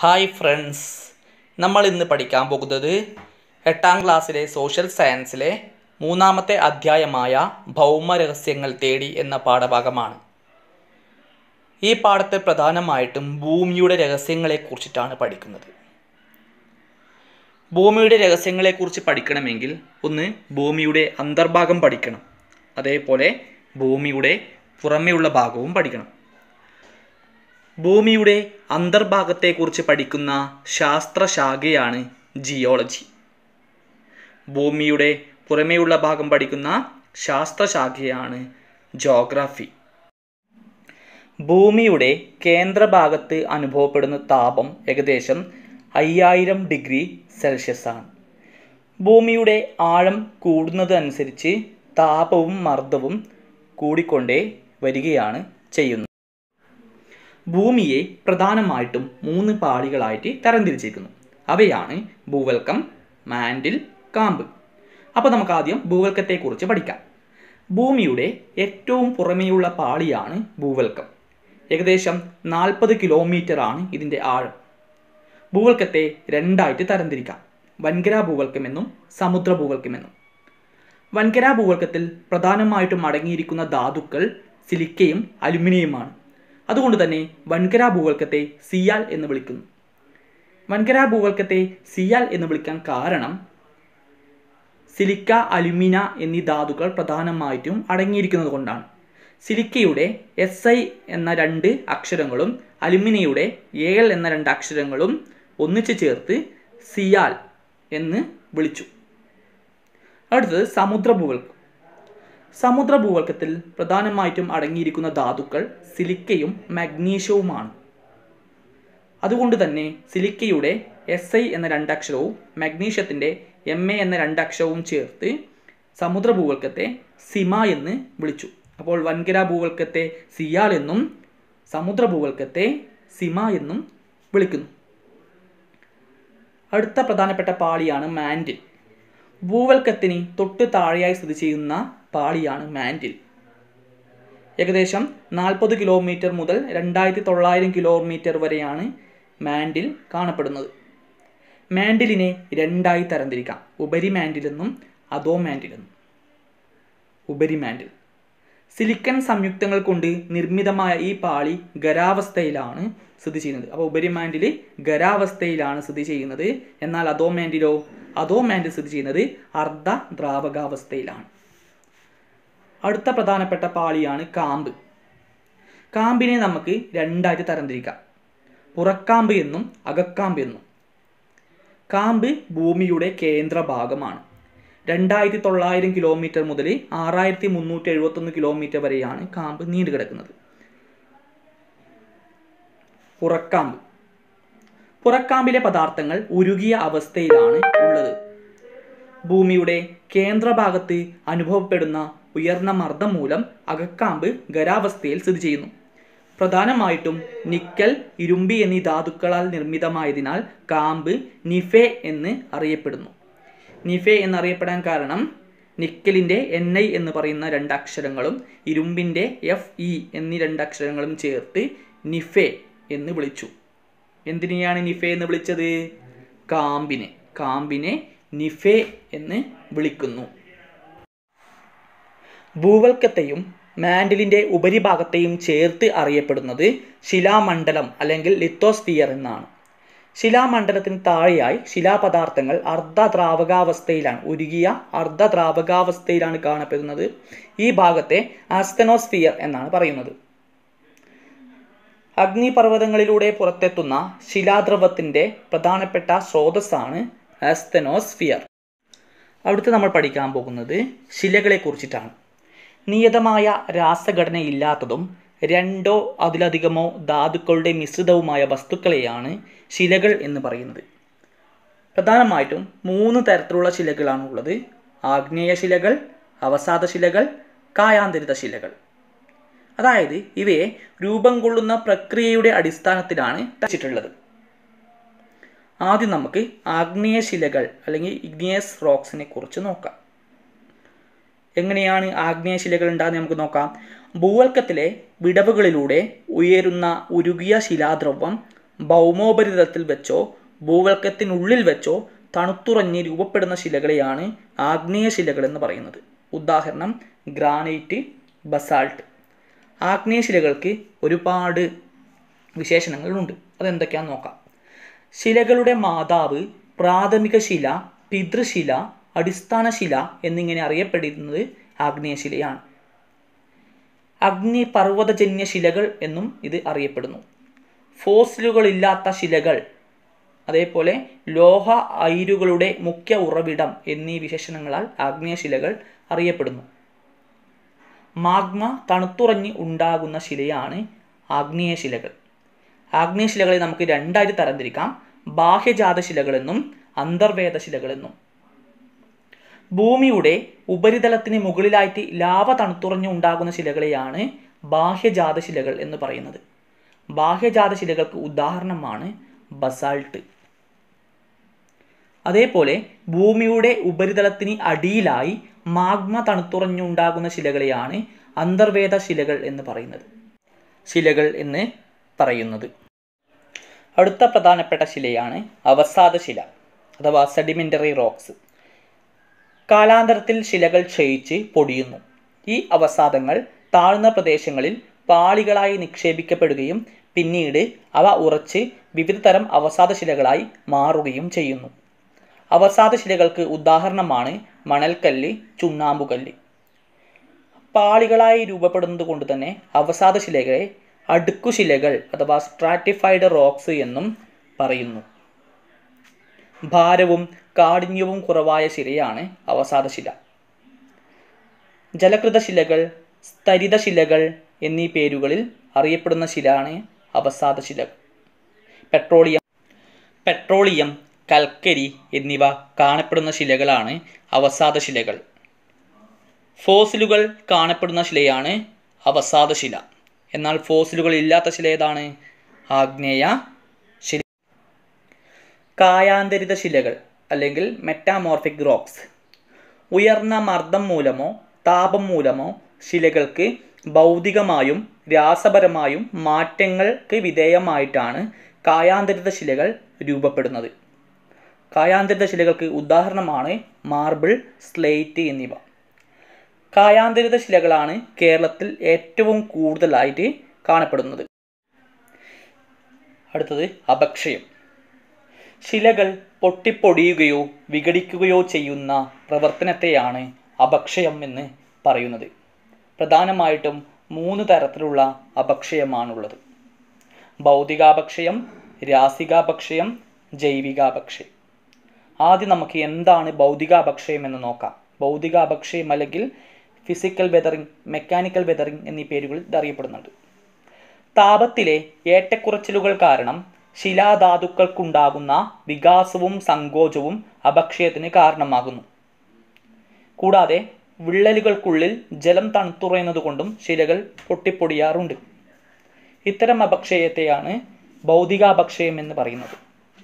hi friends നമ്മൾ ഇന്ന് പഠിക്കാൻ പോകുന്നത് എട്ടാം ക്ലാസ്സിലെ സോഷ്യൽ സയൻസിലെ മൂന്നാമത്തെ അധ്യായമായ ഭൗമ രഹസ്യങ്ങൾ തേടി എന്ന പാഠഭാഗമാണ് ഈ പാഠത്തിൽ പ്രധാനമായിട്ടും ഭൂമിയുടെ രഹസ്യങ്ങളെക്കുറിച്ചിട്ടാണ് പഠിക്കുന്നത് ഭൂമിയുടെ രഹസ്യങ്ങളെക്കുറിച്ച് പഠിക്കണമെങ്കിൽ ഒന്ന് ഭൂമിയുടെ അന്തർഭാഗം പഠിക്കണം അതേപോലെ ഭൂമിയുടെ പുറമെയുള്ള ഭാഗവും പഠിക്കണം ഭൂമിയുടെ അന്തർഭാഗത്തെക്കുറിച്ച് പഠിക്കുന്ന ശാസ്ത്രശാഖയാണ് ജിയോളജി ഭൂമിയുടെ പുറമെയുള്ള ഭാഗം പഠിക്കുന്ന ശാസ്ത്രശാഖയാണ് ജോഗ്രഫി ഭൂമിയുടെ കേന്ദ്രഭാഗത്ത് അനുഭവപ്പെടുന്ന താപം ഏകദേശം അയ്യായിരം ഡിഗ്രി സെൽഷ്യസ് ആണ് ഭൂമിയുടെ ആഴം കൂടുന്നതനുസരിച്ച് താപവും മർദ്ദവും കൂടിക്കൊണ്ടേ വരികയാണ് ചെയ്യുന്നത് ഭൂമിയെ പ്രധാനമായിട്ടും മൂന്ന് പാളികളായിട്ട് തരംതിരിച്ചിരിക്കുന്നു അവയാണ് ഭൂവൽക്കം മാൻഡിൽ കാമ്പ് അപ്പോൾ നമുക്ക് ആദ്യം ഭൂവൽക്കത്തെക്കുറിച്ച് പഠിക്കാം ഭൂമിയുടെ ഏറ്റവും പുറമേയുള്ള പാളിയാണ് ഭൂവൽക്കം ഏകദേശം നാൽപ്പത് ആണ് ഇതിൻ്റെ ആഴം ഭൂവൽക്കത്തെ രണ്ടായിട്ട് തരംതിരിക്കാം വൻകര ഭൂവൽക്കമെന്നും സമുദ്ര ഭൂവൽക്കമെന്നും വൻകര ഭൂവൽക്കത്തിൽ പ്രധാനമായിട്ടും അടങ്ങിയിരിക്കുന്ന ധാതുക്കൾ സിലിക്കയും അലുമിനിയമാണ് അതുകൊണ്ട് തന്നെ വൻകര ഭൂവൽക്കത്തെ സിയാൽ എന്ന് വിളിക്കുന്നു വൻകര ഭൂവൽക്കത്തെ സിയാൽ എന്ന് വിളിക്കാൻ കാരണം സിലിക്ക അലുമിന എന്നീ ധാതുക്കൾ പ്രധാനമായിട്ടും അടങ്ങിയിരിക്കുന്നത് കൊണ്ടാണ് സിലിക്കയുടെ എസ് ഐ എന്ന രണ്ട് അക്ഷരങ്ങളും അലുമിനിയുടെ എ എൽ എന്ന രണ്ട് അക്ഷരങ്ങളും ഒന്നിച്ചു ചേർത്ത് സിയാൽ എന്ന് വിളിച്ചു അടുത്തത് സമുദ്ര ഭൂവൽക്കം സമുദ്ര ഭൂവൽക്കത്തിൽ പ്രധാനമായിട്ടും അടങ്ങിയിരിക്കുന്ന ധാതുക്കൾ സിലിക്കയും മഗ്നീഷ്യവുമാണ് അതുകൊണ്ട് തന്നെ സിലിക്കയുടെ എസ് ഐ എന്ന രണ്ടക്ഷരവും മഗ്നീഷ്യത്തിൻ്റെ എം എ എന്ന രണ്ടക്ഷരവും ചേർത്ത് സമുദ്ര ഭൂവൽക്കത്തെ സിമ എന്ന് വിളിച്ചു അപ്പോൾ വൻകര ഭൂവൽക്കത്തെ സിയാൽ എന്നും സമുദ്ര ഭൂവൽക്കത്തെ സിമ എന്നും വിളിക്കുന്നു അടുത്ത പ്രധാനപ്പെട്ട പാളിയാണ് മാൻഡിൽ ഭൂവൽക്കത്തിന് തൊട്ട് താഴെയായി സ്ഥിതി ചെയ്യുന്ന പാളിയാണ് മാൻഡിൽ ഏകദേശം നാൽപ്പത് കിലോമീറ്റർ മുതൽ രണ്ടായിരത്തി തൊള്ളായിരം കിലോമീറ്റർ വരെയാണ് മാൻഡിൽ കാണപ്പെടുന്നത് മാൻഡിലിനെ രണ്ടായി തരംതിരിക്കാം ഉപരി മാൻഡിലെന്നും അധോ മാൻഡിലെന്നും ഉപരി മാൻഡിൽ സിലിക്കൺ സംയുക്തങ്ങൾ കൊണ്ട് നിർമ്മിതമായ ഈ പാളി ഖരാവസ്ഥയിലാണ് സ്ഥിതി ചെയ്യുന്നത് അപ്പോൾ ഉപരി മാൻഡിൽ ഖരാവസ്ഥയിലാണ് സ്ഥിതി ചെയ്യുന്നത് എന്നാൽ അധോ മാൻഡിലോ അധോ മാൻഡിൽ സ്ഥിതി ചെയ്യുന്നത് അർദ്ധ ദ്രാവകാവസ്ഥയിലാണ് അടുത്ത പ്രധാനപ്പെട്ട പാളിയാണ് കാമ്പ് കാമ്പിനെ നമുക്ക് രണ്ടായിട്ട് തരംതിരിക്കാം പുറക്കാമ്പ് എന്നും അകക്കാമ്പ് എന്നും കാമ്പ് ഭൂമിയുടെ കേന്ദ്ര ഭാഗമാണ് രണ്ടായിരത്തി തൊള്ളായിരം കിലോമീറ്റർ മുതൽ ആറായിരത്തി മുന്നൂറ്റി എഴുപത്തൊന്ന് കിലോമീറ്റർ വരെയാണ് കാമ്പ് നീണ്ടു കിടക്കുന്നത് പുറക്കാമ്പ് പുറക്കാമ്പിലെ പദാർത്ഥങ്ങൾ ഉരുകിയ അവസ്ഥയിലാണ് ഉള്ളത് ഭൂമിയുടെ കേന്ദ്രഭാഗത്ത് അനുഭവപ്പെടുന്ന ഉയർന്ന മർദ്ദം മൂലം അകക്കാമ്പ് ഖരാവസ്ഥയിൽ സ്ഥിതി ചെയ്യുന്നു പ്രധാനമായിട്ടും നിക്കൽ ഇരുമ്പി എന്നീ ധാതുക്കളാൽ നിർമ്മിതമായതിനാൽ കാമ്പ് നിഫെ എന്ന് അറിയപ്പെടുന്നു നിഫെ എന്നറിയപ്പെടാൻ കാരണം നിക്കലിൻ്റെ എൻ ഐ എന്ന് പറയുന്ന രണ്ട് അക്ഷരങ്ങളും ഇരുമ്പിൻ്റെ എഫ് ഇ എന്നീ രണ്ട് അക്ഷരങ്ങളും ചേർത്ത് നിഫെ എന്ന് വിളിച്ചു എന്തിനെയാണ് നിഫെ എന്ന് വിളിച്ചത് കാമ്പിനെ കാമ്പിനെ നിഫെ എന്ന് വിളിക്കുന്നു ഭൂവൽക്കത്തെയും മാൻഡിലിൻ്റെ ഉപരിഭാഗത്തെയും ചേർത്ത് അറിയപ്പെടുന്നത് ശിലാമണ്ഡലം അല്ലെങ്കിൽ ലിത്തോസ്ഫിയർ എന്നാണ് ശിലാമണ്ഡലത്തിന് താഴെയായി ശിലാപദാർത്ഥങ്ങൾ അർദ്ധദ്രാവകാവസ്ഥയിലാണ് ഉരുകിയ അർദ്ധദ്രാവകാവസ്ഥയിലാണ് കാണപ്പെടുന്നത് ഈ ഭാഗത്തെ ആസ്തനോസ്ഫിയർ എന്നാണ് പറയുന്നത് അഗ്നിപർവ്വതങ്ങളിലൂടെ പുറത്തെത്തുന്ന ശിലാദ്രവത്തിൻ്റെ പ്രധാനപ്പെട്ട സ്രോതസ്സാണ് ആസ്തനോസ്ഫിയർ അടുത്ത് നമ്മൾ പഠിക്കാൻ പോകുന്നത് ശിലകളെ കുറിച്ചിട്ടാണ് നിയതമായ രാസഘടനയില്ലാത്തതും രണ്ടോ അതിലധികമോ ധാതുക്കളുടെ മിശ്രിതവുമായ വസ്തുക്കളെയാണ് ശിലകൾ എന്ന് പറയുന്നത് പ്രധാനമായിട്ടും മൂന്ന് തരത്തിലുള്ള ശിലകളാണ് ഉള്ളത് ആഗ്നേയ ശിലകൾ അവസാദ ശിലകൾ കായാന്തരിത ശിലകൾ അതായത് ഇവയെ രൂപം കൊള്ളുന്ന പ്രക്രിയയുടെ അടിസ്ഥാനത്തിലാണ് തച്ചിട്ടുള്ളത് ആദ്യം നമുക്ക് ആഗ്നേയ ശിലകൾ അല്ലെങ്കിൽ ഇഗ്നിയസ് റോക്സിനെ കുറിച്ച് നോക്കാം എങ്ങനെയാണ് ആഗ്നേയ ശിലകൾ ഉണ്ടാകുന്നത് നമുക്ക് നോക്കാം ഭൂവൽക്കത്തിലെ വിടവുകളിലൂടെ ഉയരുന്ന ഉരുകിയ ശിലാദ്രവം ഭൗമോപരിതലത്തിൽ വെച്ചോ ഭൂവൽക്കത്തിനുള്ളിൽ വെച്ചോ തണുത്തുറഞ്ഞ് രൂപപ്പെടുന്ന ശിലകളെയാണ് ആഗ്നേയ ശിലകൾ എന്ന് പറയുന്നത് ഉദാഹരണം ഗ്രാനൈറ്റ് ബസാൾട്ട് ആഗ്നേയ ശിലകൾക്ക് ഒരുപാട് വിശേഷണങ്ങളുണ്ട് അതെന്തൊക്കെയാണെന്ന് നോക്കാം ശിലകളുടെ മാതാവ് പ്രാഥമിക ശില പിതൃശില അടിസ്ഥാന ശില എന്നിങ്ങനെ അറിയപ്പെടുന്നത് ആഗ്നേയശിലയാണ് അഗ്നിപർവ്വതജന്യ ശിലകൾ എന്നും ഇത് അറിയപ്പെടുന്നു ഫോസിലുകളില്ലാത്ത ശിലകൾ അതേപോലെ ലോഹ അയിരുകളുടെ മുഖ്യ ഉറവിടം എന്നീ വിശേഷണങ്ങളാൽ ആഗ്നേയശിലകൾ അറിയപ്പെടുന്നു മാഗ്മ തണുത്തുറഞ്ഞ് ഉണ്ടാകുന്ന ശിലയാണ് ആഗ്നേയശിലകൾ ആഗ്നേയശിലകളെ നമുക്ക് രണ്ടായിട്ട് തരംതിരിക്കാം ബാഹ്യജാത ശിലകളെന്നും അന്തർവേദ ശിലകളെന്നും ഭൂമിയുടെ ഉപരിതലത്തിന് മുകളിലായിട്ട് ലാവ തണുത്തുറഞ്ഞു ഉണ്ടാകുന്ന ശിലകളെയാണ് ബാഹ്യജാത ശിലകൾ എന്ന് പറയുന്നത് ബാഹ്യജാത ശിലകൾക്ക് ഉദാഹരണമാണ് ബസാൾട്ട് അതേപോലെ ഭൂമിയുടെ ഉപരിതലത്തിന് അടിയിലായി മാഗ്മ തണുത്തുറഞ്ഞുണ്ടാകുന്ന ശിലകളെയാണ് അന്തർവേദ ശിലകൾ എന്ന് പറയുന്നത് ശിലകൾ എന്ന് പറയുന്നത് അടുത്ത പ്രധാനപ്പെട്ട ശിലയാണ് അവസാദ ശില അഥവാ സെഡിമെൻ്ററി റോക്സ് കാലാന്തരത്തിൽ ശിലകൾ ക്ഷയിച്ച് പൊടിയുന്നു ഈ അവസാദങ്ങൾ താഴ്ന്ന പ്രദേശങ്ങളിൽ പാളികളായി നിക്ഷേപിക്കപ്പെടുകയും പിന്നീട് അവ ഉറച്ച് വിവിധ തരം അവസാദ ശിലകളായി മാറുകയും ചെയ്യുന്നു അവസാദ ശിലകൾക്ക് ഉദാഹരണമാണ് മണൽക്കല്ല് ചുണ്ണാമ്പുകല്ല് പാളികളായി രൂപപ്പെടുന്നത് കൊണ്ട് തന്നെ അവസാദ ശിലകളെ അടുക്കുശിലകൾ അഥവാ സ്ട്രാറ്റിഫൈഡ് റോക്സ് എന്നും പറയുന്നു ഭാരവും കാഠിന്യവും കുറവായ ശിലയാണ് അവസാദ ശില ജലകൃത ശിലകൾ സ്തരിത ശിലകൾ എന്നീ പേരുകളിൽ അറിയപ്പെടുന്ന ശിലയാണ് അവസാദ ശിലകൾ പെട്രോളിയം പെട്രോളിയം കൽക്കരി എന്നിവ കാണപ്പെടുന്ന ശിലകളാണ് അവസാദ ശിലകൾ ഫോസിലുകൾ കാണപ്പെടുന്ന ശിലയാണ് അവസാദ ശില എന്നാൽ ഫോസിലുകൾ ഇല്ലാത്ത ശില ഏതാണ് ആഗ്നേയ ശില കായാന്തരിത ശിലകൾ അല്ലെങ്കിൽ മെറ്റാമോർഫിക് റോക്സ് ഉയർന്ന മർദ്ദം മൂലമോ താപം മൂലമോ ശിലകൾക്ക് ഭൗതികമായും രാസപരമായും മാറ്റങ്ങൾക്ക് വിധേയമായിട്ടാണ് കായാന്തരിത ശിലകൾ രൂപപ്പെടുന്നത് കായാന്തരിത ശിലകൾക്ക് ഉദാഹരണമാണ് മാർബിൾ സ്ലേറ്റ് എന്നിവ കായാന്തരിത ശിലകളാണ് കേരളത്തിൽ ഏറ്റവും കൂടുതലായിട്ട് കാണപ്പെടുന്നത് അടുത്തത് അപക്ഷയം ശിലകൾ പൊട്ടിപ്പൊടിയുകയോ വിഘടിക്കുകയോ ചെയ്യുന്ന പ്രവർത്തനത്തെയാണ് അപക്ഷയം എന്ന് പറയുന്നത് പ്രധാനമായിട്ടും മൂന്ന് തരത്തിലുള്ള അപക്ഷയമാണുള്ളത് ഭൗതികാപക്ഷയം രാസികാപക്ഷയം ജൈവികാപക്ഷയം ആദ്യം നമുക്ക് എന്താണ് ഭൗതികാപക്ഷയം എന്ന് നോക്കാം ഭൗതികാപക്ഷയം അല്ലെങ്കിൽ ഫിസിക്കൽ വെതറിംഗ് മെക്കാനിക്കൽ വെതറിംഗ് എന്നീ പേരുകളിൽ ഇത് അറിയപ്പെടുന്നുണ്ട് താപത്തിലെ ഏറ്റക്കുറച്ചിലുകൾ കാരണം ശിലാധാതുക്കൾക്കുണ്ടാകുന്ന വികാസവും സങ്കോചവും അപക്ഷയത്തിന് കാരണമാകുന്നു കൂടാതെ വിള്ളലുകൾക്കുള്ളിൽ ജലം തണുത്തുറയുന്നതുകൊണ്ടും ശിലകൾ പൊട്ടിപ്പൊടിയാറുണ്ട് ഇത്തരം അപക്ഷയത്തെയാണ് ഭൗതികാപക്ഷയം എന്ന് പറയുന്നത്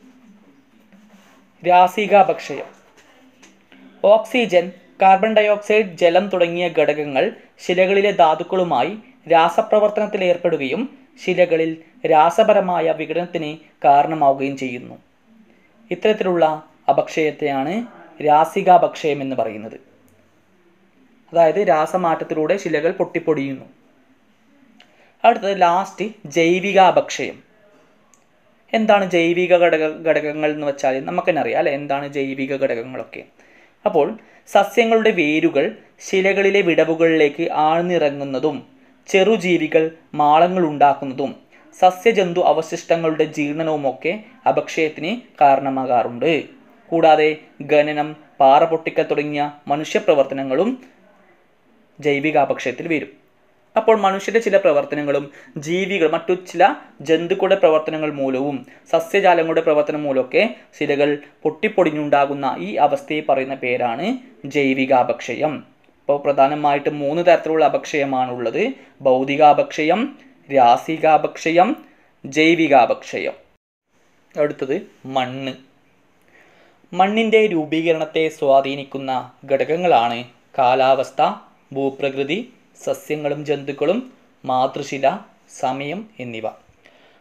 രാസികാപക്ഷയം ഓക്സിജൻ കാർബൺ ഡയോക്സൈഡ് ജലം തുടങ്ങിയ ഘടകങ്ങൾ ശിലകളിലെ ധാതുക്കളുമായി രാസപ്രവർത്തനത്തിൽ ഏർപ്പെടുകയും ശിലകളിൽ രാസപരമായ വിഘടനത്തിന് കാരണമാവുകയും ചെയ്യുന്നു ഇത്തരത്തിലുള്ള അപക്ഷയത്തെയാണ് രാസികാപക്ഷയം എന്ന് പറയുന്നത് അതായത് രാസമാറ്റത്തിലൂടെ ശിലകൾ പൊട്ടിപ്പൊടിയുന്നു അടുത്തത് ലാസ്റ്റ് ജൈവികാപക്ഷയം എന്താണ് ജൈവിക ഘടക ഘടകങ്ങൾ എന്ന് വെച്ചാൽ നമുക്ക് തന്നെ അറിയാം അല്ലെ എന്താണ് ജൈവിക ഘടകങ്ങളൊക്കെ അപ്പോൾ സസ്യങ്ങളുടെ വേരുകൾ ശിലകളിലെ വിടവുകളിലേക്ക് ആഴ്ന്നിറങ്ങുന്നതും ചെറുജീവികൾ മാളങ്ങൾ ഉണ്ടാക്കുന്നതും സസ്യജന്തു അവശിഷ്ടങ്ങളുടെ ജീർണനവുമൊക്കെ അപക്ഷയത്തിന് കാരണമാകാറുണ്ട് കൂടാതെ ഖനനം പാറ പൊട്ടിക്കൽ തുടങ്ങിയ മനുഷ്യപ്രവർത്തനങ്ങളും ജൈവികാപക്ഷയത്തിൽ വരും അപ്പോൾ മനുഷ്യരുടെ ചില പ്രവർത്തനങ്ങളും ജീവികൾ മറ്റു ചില ജന്തുക്കളുടെ പ്രവർത്തനങ്ങൾ മൂലവും സസ്യജാലങ്ങളുടെ പ്രവർത്തനം മൂലമൊക്കെ ശിലകൾ പൊട്ടിപ്പൊടിഞ്ഞുണ്ടാകുന്ന ഈ അവസ്ഥയെ പറയുന്ന പേരാണ് ജൈവികാപക്ഷയം അപ്പോൾ പ്രധാനമായിട്ടും മൂന്ന് തരത്തിലുള്ള അപക്ഷയമാണുള്ളത് ഭൗതികാപക്ഷയം രാസികാപക്ഷയം ജൈവികാപക്ഷയം അടുത്തത് മണ്ണ് മണ്ണിൻ്റെ രൂപീകരണത്തെ സ്വാധീനിക്കുന്ന ഘടകങ്ങളാണ് കാലാവസ്ഥ ഭൂപ്രകൃതി സസ്യങ്ങളും ജന്തുക്കളും മാതൃശില സമയം എന്നിവ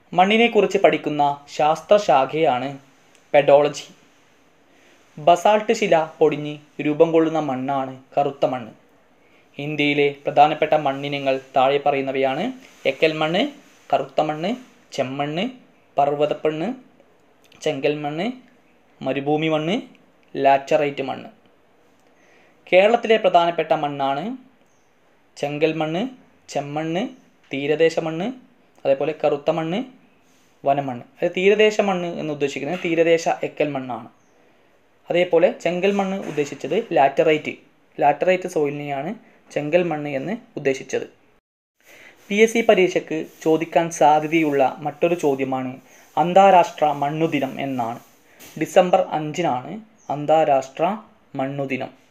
മണ്ണിനെക്കുറിച്ച് പഠിക്കുന്ന ശാസ്ത്രശാഖയാണ് പെഡോളജി ബസാൾട്ട് ശില പൊടിഞ്ഞ് രൂപം കൊള്ളുന്ന മണ്ണാണ് കറുത്ത മണ്ണ് ഇന്ത്യയിലെ പ്രധാനപ്പെട്ട മണ്ണിനങ്ങൾ താഴെ പറയുന്നവയാണ് എക്കൽ മണ്ണ് കറുത്ത മണ്ണ് ചെമ്മണ്ണ് പർവ്വതപ്പണ്ണ് ചെങ്കൽ മണ്ണ് മരുഭൂമി മണ്ണ് ലാറ്ററൈറ്റ് മണ്ണ് കേരളത്തിലെ പ്രധാനപ്പെട്ട മണ്ണാണ് ചെങ്കൽ മണ്ണ് ചെമ്മണ്ണ് തീരദേശ മണ്ണ് അതേപോലെ കറുത്ത മണ്ണ് വനമണ്ണ് അത് തീരദേശ മണ്ണ് എന്ന് ഉദ്ദേശിക്കുന്നത് തീരദേശ എക്കൽ മണ്ണാണ് അതേപോലെ ചെങ്കൽ മണ്ണ് ഉദ്ദേശിച്ചത് ലാറ്ററൈറ്റ് ലാറ്ററൈറ്റ് സോയിലിനെയാണ് ചെങ്കൽ മണ്ണ് എന്ന് ഉദ്ദേശിച്ചത് പി എസ് സി പരീക്ഷയ്ക്ക് ചോദിക്കാൻ സാധ്യതയുള്ള മറ്റൊരു ചോദ്യമാണ് അന്താരാഷ്ട്ര മണ്ണുദിനം എന്നാണ് ഡിസംബർ അഞ്ചിനാണ് അന്താരാഷ്ട്ര മണ്ണുദിനം